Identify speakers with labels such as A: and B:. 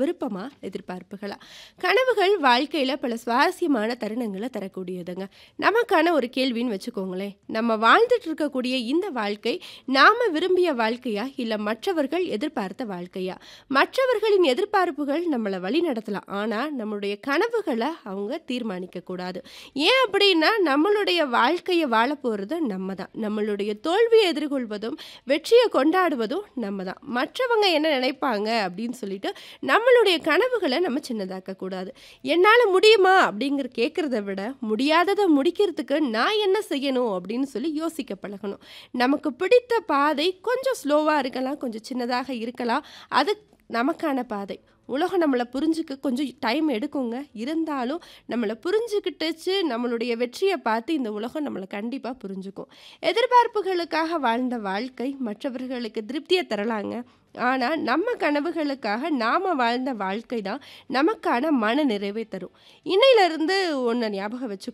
A: விருப்பமா எதிர்பார்ப்புகளா கனவுகள் வாழ்க்கையில் பல சுவாரஸ்யமான தருணங்களை தரக்கூடியதுங்க நமக்கான ஒரு கேள்வின்னு வச்சுக்கோங்களேன் நம்ம வாழ்ந்துட்டு இருக்கக்கூடிய இந்த வாழ்க்கை நாம விரும்பிய வாழ்க்கையா இல்லை மற்றவர்கள் எதிர்பார்த்த வாழ்க்கையா மற்றவர்களின் எதிர்பார்ப்புகள் நம்மளை வழி நடத்தலாம் ஆனால் நம்மளுடைய கனவுகளை அவங்க தீர்மானிக்க கூடாது ஏன் அப்படின்னா நம்மளுடைய வாழ்க்கையை வாழ போகிறது நம்ம தான் நம்மளுடைய தோல்வியை எதிர்கொள்வதும் வெற்றியை கொண்டாடுவதும் நம்ம தான் மற்றவங்க என்ன நினைப்பாங்க அப்படின்னு சொல்லிட்டு நம்மளுடைய கனவுகளை நம்ம சின்னதாக்க கூடாது என்னால் முடியுமா அப்படிங்கிற கேட்குறத விட முடியாததை முடிக்கிறதுக்கு நான் என்ன செய்யணும் அப்படின்னு சொல்லி யோசிக்க பழகணும் நமக்கு பிடித்த பாதை கொஞ்சம் ஸ்லோவாக இருக்கலாம் கொஞ்சம் சின்னதாக இருக்கலாம் அது நமக்கான பாதை உலகம் நம்மளை புரிஞ்சுக்க கொஞ்சம் டைம் எடுக்குங்க இருந்தாலும் நம்மளை புரிஞ்சுக்கிட்டுச்சு நம்மளுடைய வெற்றியை பார்த்து இந்த உலகம் நம்மளை கண்டிப்பாக புரிஞ்சுக்கும் எதிர்பார்ப்புகளுக்காக வாழ்ந்த வாழ்க்கை மற்றவர்களுக்கு திருப்தியை தரலாங்க ஆனால் நம்ம கனவுகளுக்காக நாம் வாழ்ந்த வாழ்க்கை தான் நமக்கான மன நிறைவை தரும் இன்னையிலிருந்து ஒன்று ஞாபகம் வச்சு